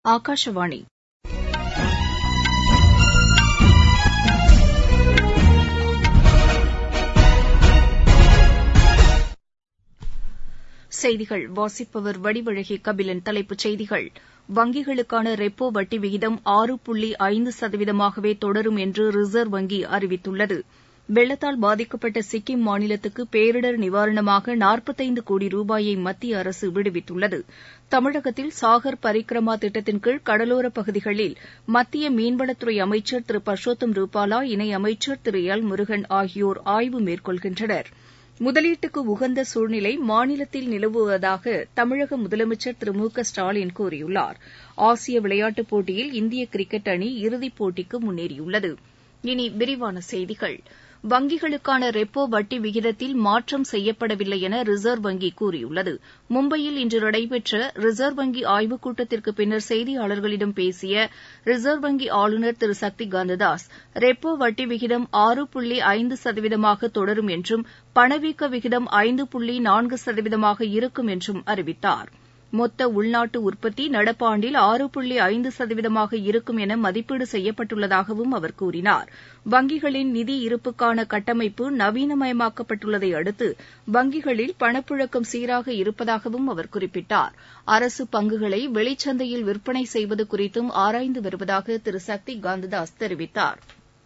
ஆகாஷவாணி செய்திகள் வாசிப்பவர் வடிவழகி கபிலன் தலைப்புச் செய்திகள் வங்கிகளுக்கான ரெப்போ வட்டி விகிதம் ஆறு புள்ளி ஐந்து சதவீதமாகவே தொடரும் என்று ரிசர்வ் வங்கி அறிவித்துள்ளது வெள்ளத்தால் பாதிக்கப்பட்ட சிக்கிம் மாநிலத்துக்கு பேரிடர் நிவாரணமாக நாற்பத்தைந்து கோடி ரூபாயை மத்திய அரசு விடுவித்துள்ளது தமிழகத்தில் சாகர் பரிக்ரமா திட்டத்தின் கீழ் கடலோரப் பகுதிகளில் மத்திய மீன்வளத்துறை அமைச்சர் திரு பர்ஷோத்தம் ரூபாலா இணையமைச்சர் திரு எல் முருகன் ஆகியோர் ஆய்வு மேற்கொள்கின்றனர் முதலீட்டுக்கு உகந்த சூழ்நிலை மாநிலத்தில் நிலவுவதாக தமிழக முதலமைச்சர் திரு மு க ஸ்டாலின் கூறியுள்ளார் ஆசிய விளையாட்டுப் போட்டியில் இந்திய கிரிக்கெட் அணி இறுதிப் போட்டிக்கு முன்னேறியுள்ளது இனி விரிவான செய்திகள் வங்கிகளுக்கான ரெப்போ வட்டி விகிதத்தில் மாற்றம் செய்யப்படவில்லை என ரிசர்வ் வங்கி கூறியுள்ளது மும்பையில் இன்று நடைபெற்ற ரிசர்வ் வங்கி ஆய்வுக் கூட்டத்திற்கு பின்னர் செய்தியாளர்களிடம் பேசிய ரிசர்வ் வங்கி ஆளுநர் திரு சக்தி காந்ததாஸ் ரெப்போ வட்டி விகிதம் ஆறு புள்ளி ஐந்து சதவீதமாக தொடரும் என்றும் பணவீக்க விகிதம் ஐந்து புள்ளி நான்கு சதவீதமாக இருக்கும் என்றும் அறிவித்தார் மொத்த உள்நாட்டு உற்பத்தி நடப்பாண்டில் ஆறு புள்ளி ஐந்து சதவீதமாக இருக்கும் என மதிப்பீடு செய்யப்பட்டுள்ளதாகவும் அவர் கூறினார் வங்கிகளின் நிதி இருப்புக்கான கட்டமைப்பு நவீனமயமாக்கப்பட்டுள்ளதை அடுத்து வங்கிகளில் பணப்புழக்கம் சீராக இருப்பதாகவும் அவர் குறிப்பிட்டார் அரசு பங்குகளை வெளிச்சந்தையில் விற்பனை செய்வது குறித்தும் ஆராய்ந்து வருவதாக திரு சக்தி காந்ததாஸ் தெரிவித்தார்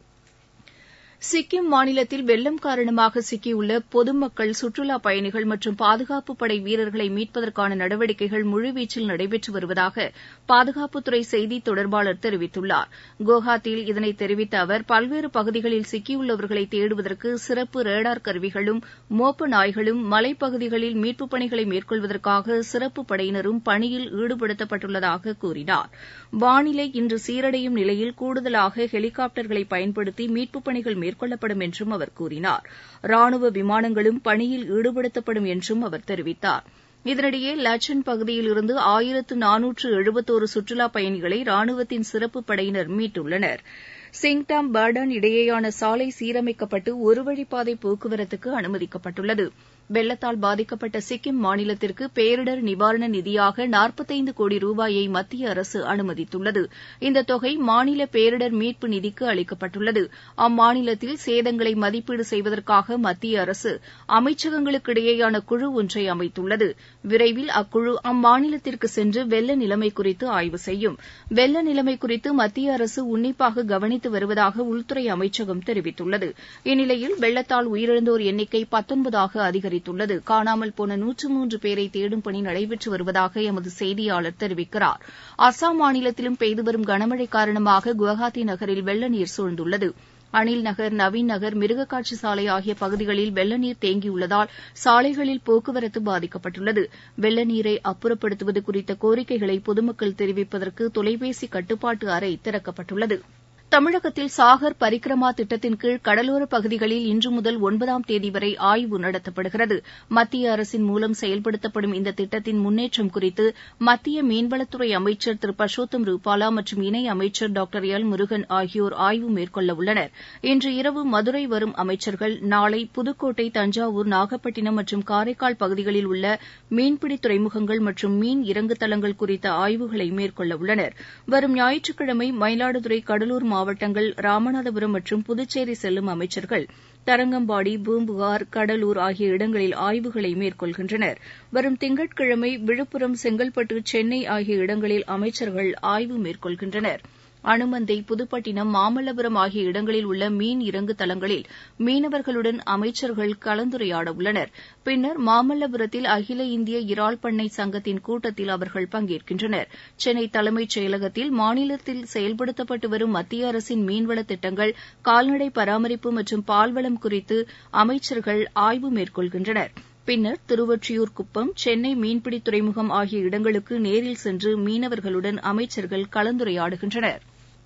சிக்கிம் மாநிலத்தில் வெள்ளம் காரணமாக சிக்கியுள்ள பொதுமக்கள் சுற்றுலாப் பயணிகள் மற்றும் பாதுகாப்புப் படை வீரர்களை மீட்பதற்கான நடவடிக்கைகள் முழுவீச்சில் நடைபெற்று வருவதாக பாதுகாப்புத்துறை செய்தித் தொடர்பாளர் தெரிவித்துள்ளார் குவஹாத்தியில் இதனை தெரிவித்த அவர் பல்வேறு பகுதிகளில் சிக்கியுள்ளவர்களை தேடுவதற்கு சிறப்பு ரேடார் கருவிகளும் மோப்ப நாய்களும் மலைப்பகுதிகளில் மீட்புப் பணிகளை மேற்கொள்வதற்காக சிறப்பு படையினரும் பணியில் ஈடுபடுத்தப்பட்டுள்ளதாக கூறினார் வானிலை இன்று சீரடையும் நிலையில் கூடுதலாக ஹெலிகாப்டர்களை பயன்படுத்தி மீட்புப் பணிகள் மேற்கொள்ளப்படும் என்றும் அவர் கூறினார் ராணுவ விமானங்களும் பணியில் ஈடுபடுத்தப்படும் என்றும் அவர் தெரிவித்தார் இதனிடையே லச்சன் பகுதியில் இருந்து ஆயிரத்து நானூற்று எழுபத்தோரு சுற்றுலாப் பயணிகளை ராணுவத்தின் சிறப்பு படையினர் மீட்டுள்ளனர் சிங்டாம் பர்டான் இடையேயான சாலை சீரமைக்கப்பட்டு ஒருவழிப்பாதை போக்குவரத்துக்கு அனுமதிக்கப்பட்டுள்ளது வெள்ளத்தால் பாதிக்கப்பட்ட சிக்கிம் மாநிலத்திற்கு பேரிடர் நிவாரண நிதியாக நாற்பத்தைந்து கோடி ரூபாயை மத்திய அரசு அனுமதித்துள்ளது இந்த தொகை மாநில பேரிடர் மீட்பு நிதிக்கு அளிக்கப்பட்டுள்ளது அம்மாநிலத்தில் சேதங்களை மதிப்பீடு செய்வதற்காக மத்திய அரசு அமைச்சகங்களுக்கு இடையேயான குழு ஒன்றை அமைத்துள்ளது விரைவில் அக்குழு அம்மாநிலத்திற்கு சென்று வெள்ள நிலைமை குறித்து ஆய்வு செய்யும் வெள்ள நிலைமை குறித்து மத்திய அரசு உன்னிப்பாக கவனித்து வருவதாக உள்துறை அமைச்சகம் தெரிவித்துள்ளது இந்நிலையில் வெள்ளத்தால் உயிரிழந்தோர் எண்ணிக்கை பத்தொன்பதாக அதிகரித்துள்ளது அதிகரித்துள்ளது காணாமல் போன நூற்று மூன்று பேரை தேடும் பணி நடைபெற்று வருவதாக எமது செய்தியாளர் தெரிவிக்கிறார் அஸ்ஸாம் மாநிலத்திலும் பெய்து வரும் கனமழை காரணமாக குவஹாத்தி நகரில் வெள்ள நீர் சூழ்ந்துள்ளது அனில் நகர் நவீன் நகர் மிருகக்காட்சி சாலை ஆகிய பகுதிகளில் வெள்ள நீர் தேங்கியுள்ளதால் சாலைகளில் போக்குவரத்து பாதிக்கப்பட்டுள்ளது வெள்ள நீரை அப்புறப்படுத்துவது குறித்த கோரிக்கைகளை பொதுமக்கள் தெரிவிப்பதற்கு தொலைபேசி கட்டுப்பாட்டு அறை திறக்கப்பட்டுள்ளது தமிழகத்தில் சாகர் பரிக்ரமா திட்டத்தின் கீழ் கடலோரப் பகுதிகளில் இன்று முதல் ஒன்பதாம் தேதி வரை ஆய்வு நடத்தப்படுகிறது மத்திய அரசின் மூலம் செயல்படுத்தப்படும் இந்த திட்டத்தின் முன்னேற்றம் குறித்து மத்திய மீன்வளத்துறை அமைச்சர் திரு பர்ஷோத்தம் ரூபாலா மற்றும் இணை அமைச்சர் டாக்டர் எல் முருகன் ஆகியோர் ஆய்வு மேற்கொள்ள உள்ளனர் இன்று இரவு மதுரை வரும் அமைச்சர்கள் நாளை புதுக்கோட்டை தஞ்சாவூர் நாகப்பட்டினம் மற்றும் காரைக்கால் பகுதிகளில் உள்ள மீன்பிடி துறைமுகங்கள் மற்றும் மீன் இறங்கு தளங்கள் குறித்த ஆய்வுகளை மேற்கொள்ள உள்ளனர் வரும் ஞாயிற்றுக்கிழமை மயிலாடுதுறை கடலூர் மாவட்டங்கள் ராமநாதபுரம் மற்றும் புதுச்சேரி செல்லும் அமைச்சர்கள் தரங்கம்பாடி பூம்புகார் கடலூர் ஆகிய இடங்களில் ஆய்வுகளை மேற்கொள்கின்றனர் வரும் திங்கட்கிழமை விழுப்புரம் செங்கல்பட்டு சென்னை ஆகிய இடங்களில் அமைச்சர்கள் ஆய்வு மேற்கொள்கின்றனர் அனுமந்தை புதுப்பட்டினம் மாமல்லபுரம் ஆகிய இடங்களில் உள்ள மீன் இறங்கு தளங்களில் மீனவர்களுடன் அமைச்சர்கள் கலந்துரையாட உள்ளனர் பின்னர் மாமல்லபுரத்தில் அகில இந்திய இறால் பண்ணை சங்கத்தின் கூட்டத்தில் அவர்கள் பங்கேற்கின்றனர் சென்னை தலைமைச் செயலகத்தில் மாநிலத்தில் செயல்படுத்தப்பட்டு வரும் மத்திய அரசின் மீன்வள திட்டங்கள் கால்நடை பராமரிப்பு மற்றும் பால்வளம் குறித்து அமைச்சர்கள் ஆய்வு மேற்கொள்கின்றனர் பின்னர் திருவொற்றியூர் குப்பம் சென்னை மீன்பிடி துறைமுகம் ஆகிய இடங்களுக்கு நேரில் சென்று மீனவர்களுடன் அமைச்சர்கள் கலந்துரையாடுகின்றனர்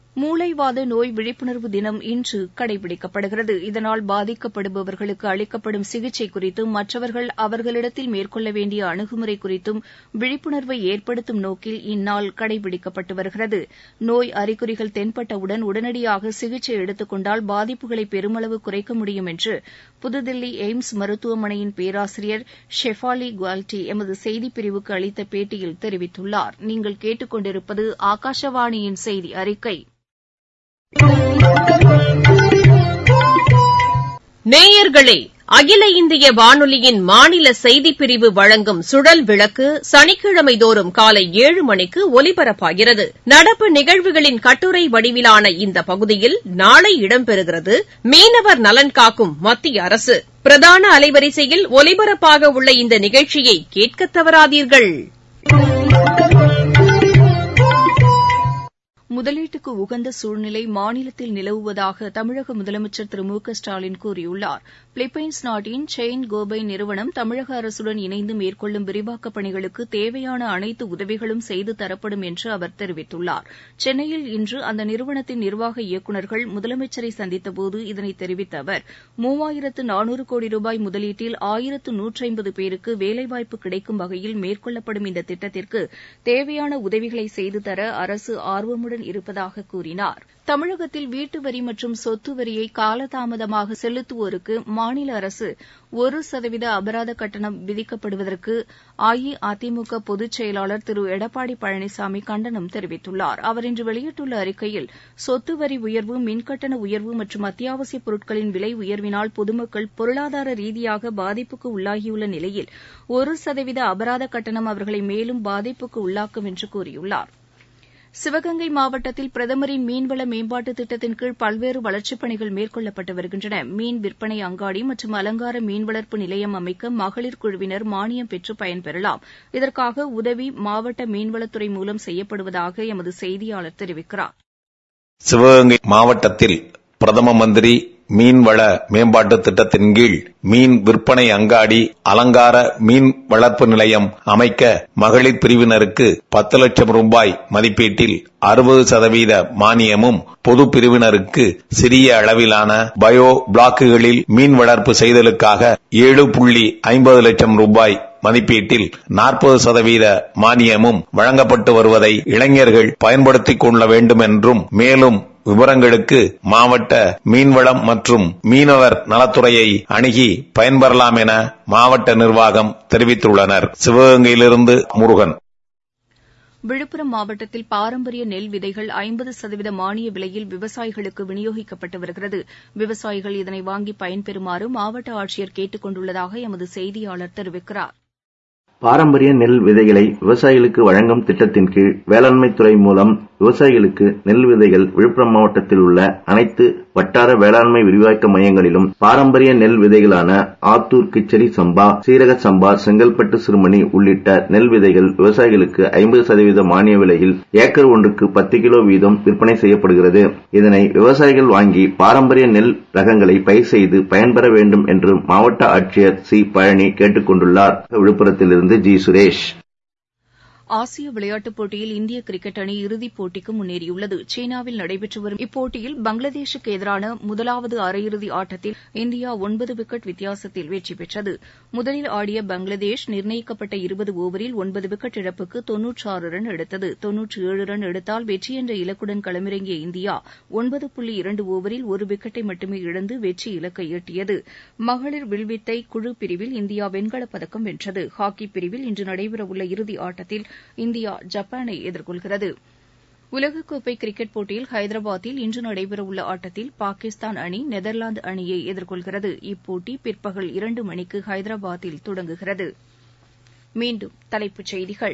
மூளைவாத நோய் விழிப்புணர்வு தினம் இன்று கடைபிடிக்கப்படுகிறது இதனால் பாதிக்கப்படுபவர்களுக்கு அளிக்கப்படும் சிகிச்சை குறித்தும் மற்றவர்கள் அவர்களிடத்தில் மேற்கொள்ள வேண்டிய அணுகுமுறை குறித்தும் விழிப்புணர்வை ஏற்படுத்தும் நோக்கில் இந்நாள் கடைபிடிக்கப்பட்டு வருகிறது நோய் அறிகுறிகள் தென்பட்டவுடன் உடனடியாக சிகிச்சை எடுத்துக் கொண்டால் பாதிப்புகளை பெருமளவு குறைக்க முடியும் என்று புதுதில்லி எய்ம்ஸ் மருத்துவமனையின் பேராசிரியர் ஷெஃபாலி குவால்டி எமது செய்திப்பிரிவுக்கு அளித்த பேட்டியில் தெரிவித்துள்ளார் நீங்கள் கேட்டுக்கொண்டிருப்பது ஆகாஷவாணியின் செய்தி அறிக்கை நேயர்களே அகில இந்திய வானொலியின் மாநில செய்திப்பிரிவு வழங்கும் சுழல் விளக்கு சனிக்கிழமை தோறும் காலை ஏழு மணிக்கு ஒலிபரப்பாகிறது நடப்பு நிகழ்வுகளின் கட்டுரை வடிவிலான இந்த பகுதியில் நாளை இடம்பெறுகிறது மீனவர் நலன் காக்கும் மத்திய அரசு பிரதான அலைவரிசையில் ஒலிபரப்பாக உள்ள இந்த நிகழ்ச்சியை கேட்க தவறாதீர்கள் முதலீட்டுக்கு உகந்த சூழ்நிலை மாநிலத்தில் நிலவுவதாக தமிழக முதலமைச்சர் திரு மு க ஸ்டாலின் கூறியுள்ளார் பிலிப்பைன்ஸ் நாட்டின் செயின் கோபை நிறுவனம் தமிழக அரசுடன் இணைந்து மேற்கொள்ளும் விரிவாக்கப் பணிகளுக்கு தேவையான அனைத்து உதவிகளும் செய்து தரப்படும் என்று அவர் தெரிவித்துள்ளார் சென்னையில் இன்று அந்த நிறுவனத்தின் நிர்வாக இயக்குநர்கள் முதலமைச்சரை சந்தித்தபோது இதனை தெரிவித்த அவர் மூவாயிரத்து நானூறு கோடி ரூபாய் முதலீட்டில் ஆயிரத்து நூற்றைம்பது பேருக்கு வேலைவாய்ப்பு கிடைக்கும் வகையில் மேற்கொள்ளப்படும் இந்த திட்டத்திற்கு தேவையான உதவிகளை செய்து தர அரசு ஆர்வமுடன் இருப்பதாக கூறினார் தமிழகத்தில் வீட்டு வரி மற்றும் சொத்து வரியை காலதாமதமாக செலுத்துவோருக்கு மாநில அரசு ஒரு சதவீத அபராத கட்டணம் விதிக்கப்படுவதற்கு அஇஅதிமுக பொதுச் செயலாளர் திரு எடப்பாடி பழனிசாமி கண்டனம் தெரிவித்துள்ளார் அவர் இன்று வெளியிட்டுள்ள அறிக்கையில் சொத்து வரி உயர்வு மின்கட்டண உயர்வு மற்றும் அத்தியாவசியப் பொருட்களின் விலை உயர்வினால் பொதுமக்கள் பொருளாதார ரீதியாக பாதிப்புக்கு உள்ளாகியுள்ள நிலையில் ஒரு சதவீத அபராத கட்டணம் அவர்களை மேலும் பாதிப்புக்கு உள்ளாக்கும் என்று கூறியுள்ளார் சிவகங்கை மாவட்டத்தில் பிரதமரின் மீன்வள மேம்பாட்டு திட்டத்தின் கீழ் பல்வேறு வளர்ச்சிப் பணிகள் மேற்கொள்ளப்பட்டு வருகின்றன மீன் விற்பனை அங்காடி மற்றும் அலங்கார மீன் வளர்ப்பு நிலையம் அமைக்க மகளிர் குழுவினர் மானியம் பெற்று பயன்பெறலாம் இதற்காக உதவி மாவட்ட மீன்வளத்துறை மூலம் செய்யப்படுவதாக எமது செய்தியாளர் தெரிவிக்கிறார் சிவகங்கை மாவட்டத்தில் பிரதம மந்திரி மீன்வள மேம்பாட்டு திட்டத்தின் கீழ் மீன் விற்பனை அங்காடி அலங்கார மீன் வளர்ப்பு நிலையம் அமைக்க மகளிர் பிரிவினருக்கு பத்து லட்சம் ரூபாய் மதிப்பீட்டில் அறுபது சதவீத மானியமும் பொது பிரிவினருக்கு சிறிய அளவிலான பயோ பிளாக்குகளில் மீன் வளர்ப்பு செய்தலுக்காக ஏழு புள்ளி ஐம்பது லட்சம் ரூபாய் மதிப்பீட்டில் நாற்பது சதவீத மானியமும் வழங்கப்பட்டு வருவதை இளைஞர்கள் பயன்படுத்திக் கொள்ள வேண்டும் என்றும் மேலும் விவரங்களுக்கு மாவட்ட மீன்வளம் மற்றும் மீனவர் நலத்துறையை அணுகி பயன்பெறலாம் என மாவட்ட நிர்வாகம் தெரிவித்துள்ளனர் சிவகங்கையிலிருந்து முருகன் விழுப்புரம் மாவட்டத்தில் பாரம்பரிய நெல் விதைகள் ஐம்பது சதவீத மானிய விலையில் விவசாயிகளுக்கு விநியோகிக்கப்பட்டு வருகிறது விவசாயிகள் இதனை வாங்கி பயன்பெறுமாறு மாவட்ட ஆட்சியர் கேட்டுக் கொண்டுள்ளதாக எமது செய்தியாளர் தெரிவிக்கிறார் பாரம்பரிய நெல் விதைகளை விவசாயிகளுக்கு வழங்கும் திட்டத்தின் கீழ் வேளாண்மை துறை மூலம் விவசாயிகளுக்கு நெல் விதைகள் விழுப்புரம் மாவட்டத்தில் உள்ள அனைத்து வட்டார வேளாண்மை விரிவாக்க மையங்களிலும் பாரம்பரிய நெல் விதைகளான ஆத்தூர் கிச்சடி சம்பா சீரக சம்பா செங்கல்பட்டு சிறுமணி உள்ளிட்ட நெல் விதைகள் விவசாயிகளுக்கு ஐம்பது சதவீத மானிய விலையில் ஏக்கர் ஒன்றுக்கு பத்து கிலோ வீதம் விற்பனை செய்யப்படுகிறது இதனை விவசாயிகள் வாங்கி பாரம்பரிய நெல் ரகங்களை பயிர் செய்து பயன்பெற வேண்டும் என்று மாவட்ட ஆட்சியர் சி பழனி கேட்டுக் கொண்டுள்ளார் விழுப்புரத்திலிருந்து ஜி சுரேஷ் ஆசிய விளையாட்டுப் போட்டியில் இந்திய கிரிக்கெட் அணி இறுதிப் போட்டிக்கு முன்னேறியுள்ளது சீனாவில் நடைபெற்று வரும் இப்போட்டியில் பங்களாதேஷுக்கு எதிரான முதலாவது அரையிறுதி ஆட்டத்தில் இந்தியா ஒன்பது விக்கெட் வித்தியாசத்தில் வெற்றி பெற்றது முதலில் ஆடிய பங்களாதேஷ் நிர்ணயிக்கப்பட்ட இருபது ஓவரில் ஒன்பது விக்கெட் இழப்புக்கு தொன்னூற்றாறு ரன் எடுத்தது தொன்னூற்று ஏழு ரன் எடுத்தால் வெற்றி என்ற இலக்குடன் களமிறங்கிய இந்தியா ஒன்பது புள்ளி இரண்டு ஓவரில் ஒரு விக்கெட்டை மட்டுமே இழந்து வெற்றி இலக்கை எட்டியது மகளிர் வில்வித்தை குழு பிரிவில் இந்தியா வெண்கலப் பதக்கம் வென்றது ஹாக்கி பிரிவில் இன்று நடைபெறவுள்ள இறுதி ஆட்டத்தில் இந்தியா ஜப்பானை எதிர்கொள்கிறது உலகக்கோப்பை கிரிக்கெட் போட்டியில் ஹைதராபாத்தில் இன்று நடைபெறவுள்ள ஆட்டத்தில் பாகிஸ்தான் அணி நெதர்லாந்து அணியை எதிர்கொள்கிறது இப்போட்டி பிற்பகல் இரண்டு மணிக்கு ஹைதராபாத்தில் தொடங்குகிறது மீண்டும் தலைப்புச் செய்திகள்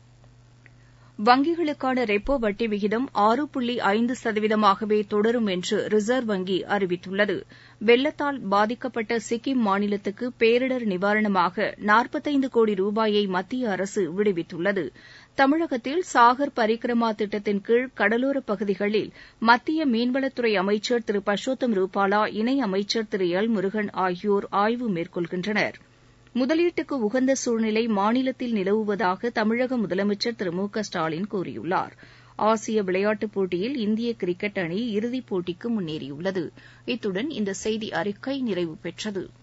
வங்கிகளுக்கான ரெப்போ வட்டி விகிதம் ஆறு புள்ளி ஐந்து சதவீதமாகவே தொடரும் என்று ரிசர்வ் வங்கி அறிவித்துள்ளது வெள்ளத்தால் பாதிக்கப்பட்ட சிக்கிம் மாநிலத்துக்கு பேரிடர் நிவாரணமாக நாற்பத்தைந்து கோடி ரூபாயை மத்திய அரசு விடுவித்துள்ளது தமிழகத்தில் சாகர் பரிக்ரமா திட்டத்தின் கீழ் கடலோரப் பகுதிகளில் மத்திய மீன்வளத்துறை அமைச்சர் திரு பர்ஷோத்தம் ரூபாலா இணை அமைச்சர் திரு எல் முருகன் ஆகியோர் ஆய்வு மேற்கொள்கின்றனர் முதலீட்டுக்கு உகந்த சூழ்நிலை மாநிலத்தில் நிலவுவதாக தமிழக முதலமைச்சர் திரு மு க ஸ்டாலின் கூறியுள்ளார் ஆசிய விளையாட்டுப் போட்டியில் இந்திய கிரிக்கெட் அணி இறுதிப் போட்டிக்கு முன்னேறியுள்ளது இத்துடன் இந்த செய்தி அறிக்கை நிறைவு பெற்றது